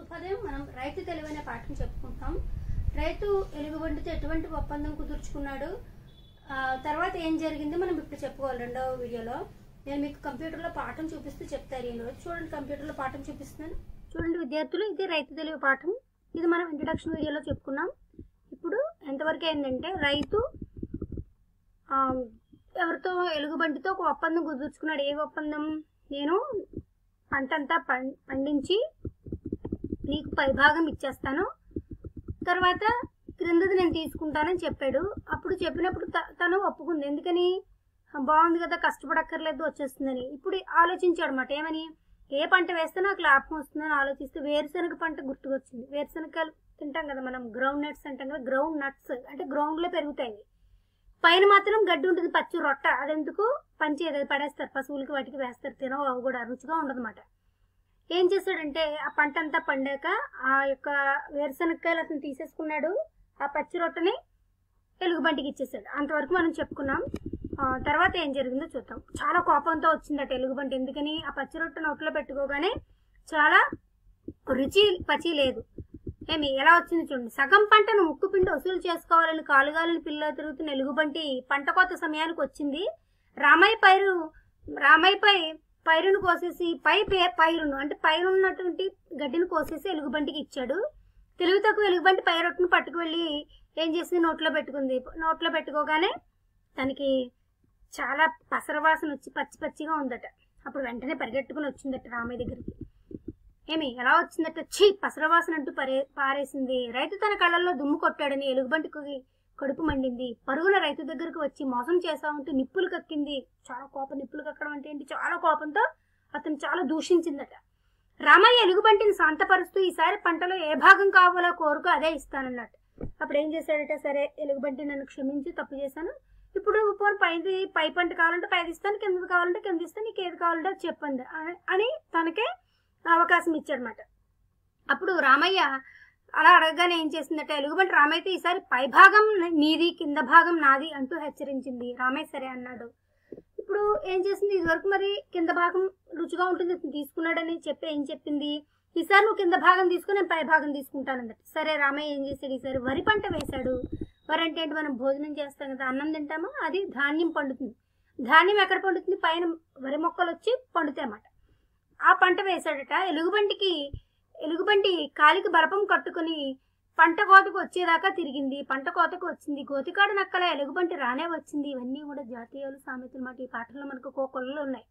శుభోదయం మనం రైతు తెలివైన పాఠం చెప్పుకుంటాం రైతు ఎలుగుబంటితో ఎటువంటి ఒప్పందం కుదుర్చుకున్నాడు ఆ, తర్వాత ఏం జరిగింది మనం ఇప్పుడు చెప్పుకోవాలి రెండవ వీడియోలో నేను మీకు కంప్యూటర్లో పాఠం చూపిస్తూ చెప్తారు ఈ రోజు చూడండి కంప్యూటర్లో పాఠం చూపిస్తున్నాను చూడండి విద్యార్థులు ఇది రైతు తెలివి పాఠం ఇది మనం ఇంట్రడక్షన్ వీడియోలో చెప్పుకున్నాం ఇప్పుడు ఎంతవరకు అయిందంటే రైతు ఆ, ఎవరితో ఎలుగుబంటితో ఒక ఒప్పందం కుదుర్చుకున్నాడు ఏ ఒప్పందం నేను పంటంతా పం పండించి నీకు పైభాగం ఇచ్చేస్తాను తర్వాత క్రిందది నేను తీసుకుంటానని చెప్పాడు అప్పుడు చెప్పినప్పుడు త- తను ఒప్పుకుంది ఎందుకని "ఆ, బాగుంది కదా కష్టపడక్కర్లేదు వచ్చేస్తుందని ఇప్పుడు ఆలోచించాడు అనమాట ఏమని ఏ పంట వేస్తే నాకు లాభం వస్తుందని ఆలోచిస్తే వేరుశనగ పంట గుర్తుకొచ్చింది వేరుశనగలు తింటాం కదా మనం గ్రౌండ్ నట్స్ అంటాం కదా గ్రౌండ్ నట్స్ అంటే గ్రౌండ్లో పెరుగుతాయి ఇవి. పైన మాత్రం గడ్డి ఉంటుంది పచ్చి రొట్ట అదెందుకు పంచేది అది పడేస్తారు పశువులకి వాటికి వేస్తారు తినవు అవి కూడా రుచిగా ఉండదు ఏం చేశాడంటే ఆ పంట అంతా పండాక ఆ యొక్క వేరుశనక్కాయలు అతను తీసేసుకున్నాడు ఆ పచ్చి రొట్టని ఎలుగుబంటికి ఇచ్చేసాడు అంతవరకు మనం చెప్పుకున్నాం ఆ, తర్వాత ఏం జరిగిందో చూద్దాం చాలా కోపంతో వచ్చిందట ఎలుగుబంటి ఎందుకని ఆ పచ్చి రొట్టె నోట్లో పెట్టుకోగానే చాలా రుచి పచి లేదు ఏమి ఎలా వచ్చింది చూడండి సగం పంటను ముక్కు పిండి వసూలు చేసుకోవాలని కాలుగాలని పిల్ల తిరుగుతున్న ఎలుగుబంటి పంట కోత సమయానికి వచ్చింది రామయ్య పైరు రామయ్యపై పైరును కోసేసి పై పే- పైరును అంటే పైరు ఉన్నటువంటి గడ్డిని కోసేసి ఎలుగుబంటికి ఇచ్చాడు తెలుగు తక్కువ ఎలుగుబంటి పై రొట్టును పట్టుకు వెళ్ళి ఏం చేసింది నోట్లో పెట్టుకుంది నోట్లో పెట్టుకోగానే తనకి చాలా పసరవాసన వచ్చి పచ్చి పచ్చిగా ఉందట అప్పుడు వెంటనే పరిగెట్టుకుని వచ్చిందట రామయ్య దగ్గరికి ఏమి ఎలా వచ్చిందట ఛీ పసరవాసన అంటూ పరే పారేసింది రైతు తన కళ్ళల్లో దుమ్ము కొట్టాడని ఎలుగుబంటికి కడుపు మండింది పరుగున రైతు దగ్గరకు వచ్చి మోసం చేశామంటూ నిప్పులు కక్కింది చాలా కోపం నిప్పులు కక్కడం అంటే ఏంటి చాలా కోపంతో అతను చాలా దూషించిందట రామయ్య ఎలుగుబంటిని శాంతపరుస్తూ ఈసారి పంటలో ఏ భాగం కావాలో కోరుకో అదే ఇస్తానన్నట్టు అప్పుడు ఏం చేశాడట సరే ఎలుగుబంటి నన్ను క్షమించి తప్పు చేశాను ఇప్పుడు పోను పైది పై పంట కావాలంటే పైది ఇస్తాను కిందది కావాలంటే కింద ఇస్తాను నీకు ఏది కావాలంటే అది చెప్పండి అని- అని తనకే అవకాశం ఇచ్చాడనమాట అప్పుడు రామయ్య అలా అడగగానే ఏం చేసిందట ఎలుగుబంటి రామయ్యతో ఈసారి పై భాగం నీది కింద భాగం నాది అంటూ హెచ్చరించింది రామయ్య సరే అన్నాడు ఇప్పుడు ఏం చేసింది ఇదివరకు మరి కింద భాగం రుచిగా ఉంటుంది ఇతను తీసుకున్నాడని చెప్పి ఏం చెప్పింది ఈసారి నువ్వు కింద భాగం తీసుకుని నేను పై భాగం తీసుకుంటానందట సరే రామయ్య ఏం చేశాడు ఈసారి వరి పంట వేశాడు వరి అంటే ఏంటి మనం భోజనం చేస్తాం కదా అన్నం తింటామా అది ధాన్యం పండుతుంది ధాన్యం ఎక్కడ పండుతుంది పైన వరి మొక్కలు వచ్చి పండుతాయి అన్నమాట ఆ పంట వేశాడట ఎలుగుబంటికి ఎలుగుబంటి కాలికి బరపం కట్టుకుని పంట కోతకు వచ్చేదాకా తిరిగింది పంట కోతకు వచ్చింది గోతికాడు నక్కల ఎలుగుబంటి రానే వచ్చింది ఇవన్నీ కూడా జాతీయాలు సామెతలు మాట ఈ పాటల్లో మనకు కోకొల్లలు ఉన్నాయి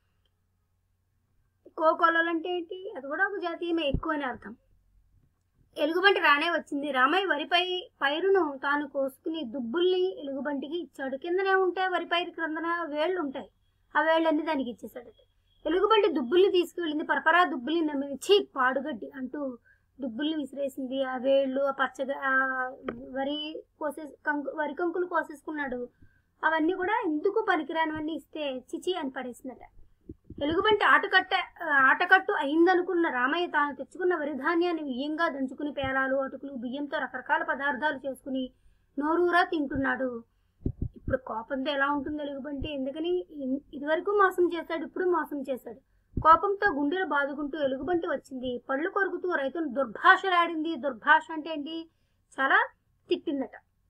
కోకొల్లలు అంటే ఏంటి అది కూడా ఒక జాతీయమే ఎక్కువ అని అర్థం ఎలుగుబంటి రానే వచ్చింది రామయ్య వరిపై పైరును తాను కోసుకుని దుబ్బుల్ని ఎలుగుబంటికి ఇచ్చాడు కిందనే ఉంటాయి వరి పైరు క్రిందన వేళ్ళు ఉంటాయి ఆ వేళ్ళన్నీ దానికి ఇచ్చేసాడట ఎలుగుబంటి దుబ్బుల్ని తీసుకువెళ్ళింది పరపరా దుబ్బుల్ని నమ్మింది చీ పాడుగడ్డి అంటూ దుబ్బుల్ని విసిరేసింది ఆ వేళ్ళు ఆ పచ్చగా ఆ వరి కోసే కంకు వరి కంకులు కోసేసుకున్నాడు అవన్నీ కూడా ఎందుకు పనికిరానివన్నీ ఇస్తే చిచి అని పడేసిందట ఎలుగుబంటి ఆటకట్ట ఆటకట్టు అయిందనుకున్న రామయ్య తాను తెచ్చుకున్న వరి ధాన్యాన్ని బియ్యంగా దంచుకుని పేలాలు అటుకులు బియ్యంతో రకరకాల పదార్థాలు చేసుకుని నోరూరా తింటున్నాడు ఇప్పుడు కోపంతో ఎలా ఉంటుంది ఎలుగుబంటి ఎందుకని ఇన్- ఇదివరకు మోసం చేశాడు ఇప్పుడు మోసం చేశాడు కోపంతో గుండెలు బాదుకుంటూ ఎలుగుబంటి వచ్చింది పళ్ళు కొరుకుతూ రైతును దుర్భాషలాడింది దుర్భాష అంటే ఏంటి చాలా తిట్టిందట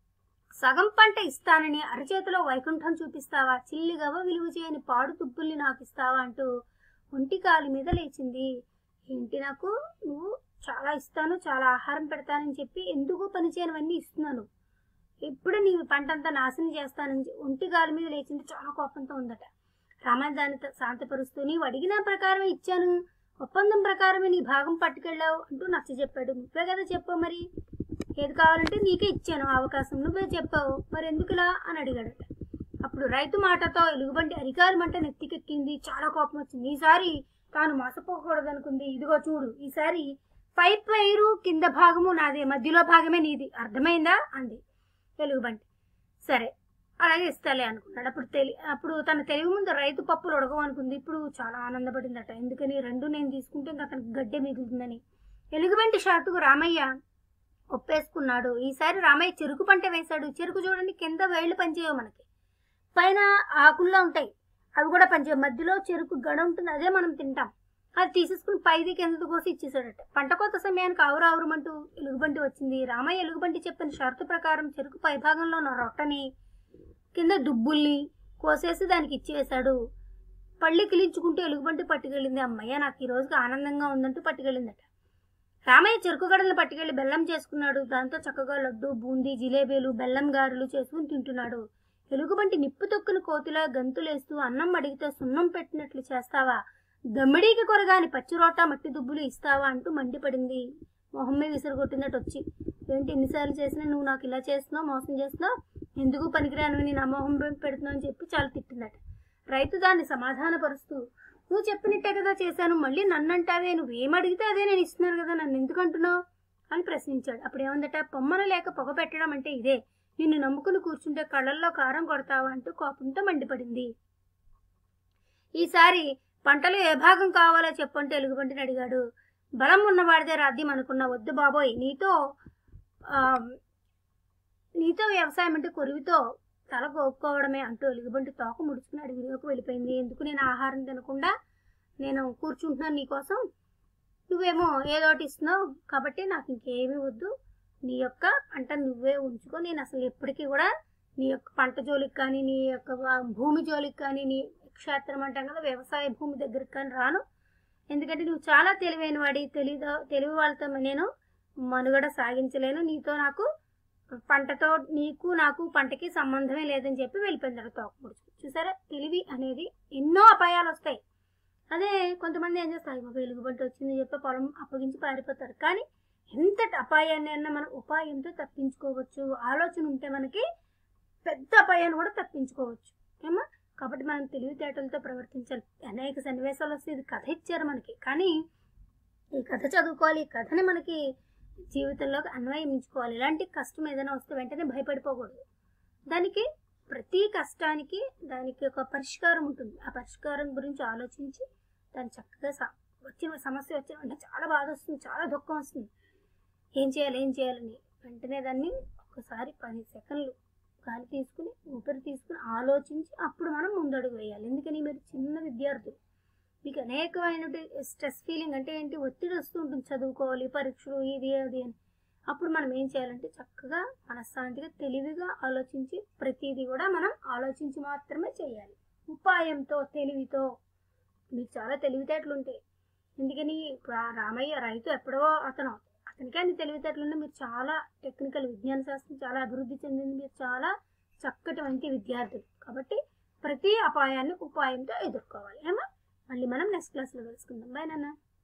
సగం పంట ఇస్తానని అరచేతిలో వైకుంఠం చూపిస్తావా చిల్లిగవ్వ విలువ చేయని పాడు తుప్పుల్ని నాకు ఇస్తావా అంటూ ఒంటి కాలు మీద లేచింది ఏంటి నాకు నువ్వు చాలా ఇస్తాను చాలా ఆహారం పెడతానని చెప్పి ఎందుకు పని చేయనివన్నీ ఇస్తున్నాను ఎప్పుడు నీ పంటంతా నాశనం చేస్తానని చె- ఒంటి గాలి మీద లేచింది చాలా కోపంతో ఉందట రామయ్య దాన్ని త- శాంతపరుస్తూ నీవు అడిగిన ప్రకారమే ఇచ్చాను ఒప్పందం ప్రకారమే నీ భాగం పట్టుకెళ్ళావు అంటూ నచ్చ చెప్పాడు నువ్వే కదా చెప్పావు మరి ఏది కావాలంటే నీకే ఇచ్చాను ఆ అవకాశం నువ్వే చెప్పావు మరి ఎందుకులా అని అడిగాడట అప్పుడు రైతు మాటతో ఎలుగుబంటి అరికాలు మంట నెత్తికెక్కింది చాలా కోపం వచ్చింది ఈసారి తాను మోసపోకూడదు అనుకుంది ఇదిగో చూడు ఈసారి పై పైరు కింద భాగము నాదే మధ్యలో భాగమే నీది అర్థమైందా అంది ఎలుగుబంటి సరే అలాగే ఇస్తాలే అనుకున్నాడు అప్పుడు తెలి అప్పుడు తన తెలివి ముందు రైతు పప్పులు ఉడకవు అనుకుంది ఇప్పుడు చాలా ఆనందపడిందట ఎందుకని రెండు నేను తీసుకుంటే ఇంకా అతనికి గడ్డే మిగులుతుందని ఎలుగుబంటి షాటుకు రామయ్య ఒప్పేసుకున్నాడు ఈసారి రామయ్య చెరుకు పంట వేశాడు చెరుకు చూడండి కింద వేళ్ళు పనిచేయవు మనకి పైన ఆకుల్లో ఉంటాయి అవి కూడా పనిచేయవు మధ్యలో చెరుకు గడ ఉంటుంది అదే మనం తింటాం అది తీసేసుకుని పైది కింద కోసి ఇచ్చేసాడట పంట కోత సమయానికి ఆవురావురమంటూ ఎలుగుబంటి వచ్చింది రామయ్య ఎలుగుబంటి చెప్పిన షరతు ప్రకారం చెరుకు పైభాగంలో ఉన్న రొట్టని కింద దుబ్బుల్ని కోసేసి దానికి ఇచ్చేసాడు పళ్ళి కిలించుకుంటూ ఎలుగుబంటి పట్టుకెళ్ళింది అమ్మయ్య నాకు ఈ రోజుకి ఆనందంగా ఉందంటూ పట్టుకెళ్ళిందట రామయ్య చెరుకు గడలను పట్టుకెళ్లి బెల్లం చేసుకున్నాడు దాంతో చక్కగా లడ్డు బూందీ జిలేబీలు బెల్లం గారెలు చేసుకుని తింటున్నాడు ఎలుగుబంటి నిప్పు తొక్కుని కోతిలా గంతులేస్తూ అన్నం అడిగితే సున్నం పెట్టినట్లు చేస్తావా దమ్మిడీకి కొరగాని పచ్చిరోట మట్టి దుబ్బులు ఇస్తావా అంటూ మండిపడింది మొహం మీద విసిరుగొట్టినట్టు వచ్చి ఏంటి ఎన్నిసార్లు చేసినా నువ్వు నాకు ఇలా చేస్తున్నావు మోసం చేస్తున్నావు ఎందుకు పనికిరాను నీ నా మొహం మీద పెడుతున్నావు అని చెప్పి చాలా తిట్టిందట రైతు దాన్ని సమాధానపరుస్తూ నువ్వు చెప్పినట్టే కదా చేశాను మళ్ళీ నన్ను అంటావే నువ్వేం అడిగితే అదే నేను ఇస్తున్నాను కదా నన్ను ఎందుకు అంటున్నావు అని ప్రశ్నించాడు అప్పుడు ఏమందట పొమ్మన లేక పొగ పెట్టడం అంటే ఇదే నిన్ను నమ్ముకుని కూర్చుంటే కళ్ళల్లో కారం కొడతావా అంటూ కోపంతో మండిపడింది ఈసారి పంటలు ఏ భాగం కావాలో చెప్పంటే ఎలుగుబంటిని అడిగాడు బలం ఉన్నవాడిదే రాద్యం అనుకున్నా వద్దు బాబోయ్ నీతో ఆ, నీతో వ్యవసాయం అంటే కొరివితో తల గోక్కోవడమే అంటూ ఎలుగుబంటి తోక ముడుచుకుని అడవిలోకి వెళ్ళిపోయింది ఎందుకు నేను ఆహారం తినకుండా నేను కూర్చుంటున్నాను నీకోసం నువ్వేమో ఏదో ఒకటి ఇస్తున్నావు కాబట్టి నాకు ఇంకేమీ వద్దు నీ యొక్క పంట నువ్వే ఉంచుకో నేను అసలు ఎప్పటికీ కూడా నీ యొక్క పంట జోలికి కానీ నీ యొక్క వా- భూమి జోలికి కానీ నీ క్షేత్రం అంటాం కదా వ్యవసాయ భూమి దగ్గరికి కానీ రాను ఎందుకంటే నువ్వు చాలా తెలివైన వాడి తెలివి తెలివి వాళ్ళతో నేను మనుగడ సాగించలేను నీతో నాకు పంటతో నీకు నాకు పంటకి సంబంధమే లేదని చెప్పి వెళ్ళిపోయింది తోకముడు చూసారా తెలివి అనేది ఎన్నో అపాయాలు వస్తాయి అదే కొంతమంది ఏం చేస్తారు మా వెలుగుబంటి వచ్చింది చెప్పి పొలం అప్పగించి పారిపోతారు కానీ ఎంతటి అపాయాన్ని అన్నా మనం ఉపాయంతో తప్పించుకోవచ్చు ఆలోచన ఉంటే మనకి పెద్ద అపాయాన్ని కూడా తప్పించుకోవచ్చు ఏమా కాబట్టి మనం తెలివితేటలతో ప్రవర్తించాలి అనేక సన్నివేశాలు వస్తే ఇది కథ ఇచ్చారు మనకి కానీ ఈ కథ చదువుకోవాలి ఈ కథని మనకి జీవితంలోకి అన్వయించుకోవాలి ఇలాంటి కష్టం ఏదైనా వస్తే వెంటనే భయపడిపోకూడదు దానికి ప్రతి కష్టానికి దానికి ఒక పరిష్కారం ఉంటుంది ఆ పరిష్కారం గురించి ఆలోచించి దాన్ని చక్కగా స- వచ్చిన సమస్య వచ్చిన వెంటనే చాలా బాధ వస్తుంది చాలా దుఃఖం వస్తుంది ఏం చేయాలి ఏం చేయాలని వెంటనే దాన్ని ఒకసారి పది సెకండ్లు గాలి తీసుకుని ఊపిరి తీసుకుని ఆలోచించి అప్పుడు మనం ముందడుగు వేయాలి ఎందుకని మీరు చిన్న విద్యార్థులు మీకు అనేకమైన స్ట్రెస్ ఫీలింగ్ అంటే ఏంటి ఒత్తిడి వస్తూ ఉంటుంది చదువుకోవాలి పరీక్షలు ఇది అది అని అప్పుడు మనం ఏం చేయాలంటే చక్కగా మనశ్శాంతిగా తెలివిగా ఆలోచించి ప్రతిదీ కూడా మనం ఆలోచించి మాత్రమే చేయాలి ఉపాయంతో తెలివితో మీకు చాలా తెలివితేటలు ఉంటాయి ఎందుకని ఇప్పుడు ఆ రామయ్య రైతు ఎప్పుడో అతను అతనికి అన్ని తెలివితేటలు ఉన్నాయి మీరు చాలా టెక్నికల్ విజ్ఞాన శాస్త్రం చాలా అభివృద్ధి చెందింది మీరు చాలా చక్కటి మంచి విద్యార్థులు కాబట్టి ప్రతి అపాయాన్ని ఉపాయంతో ఎదుర్కోవాలి ఏమా మళ్ళీ మనం నెక్స్ట్ క్లాస్లో కలుసుకుందాం బాయ్ నాన్న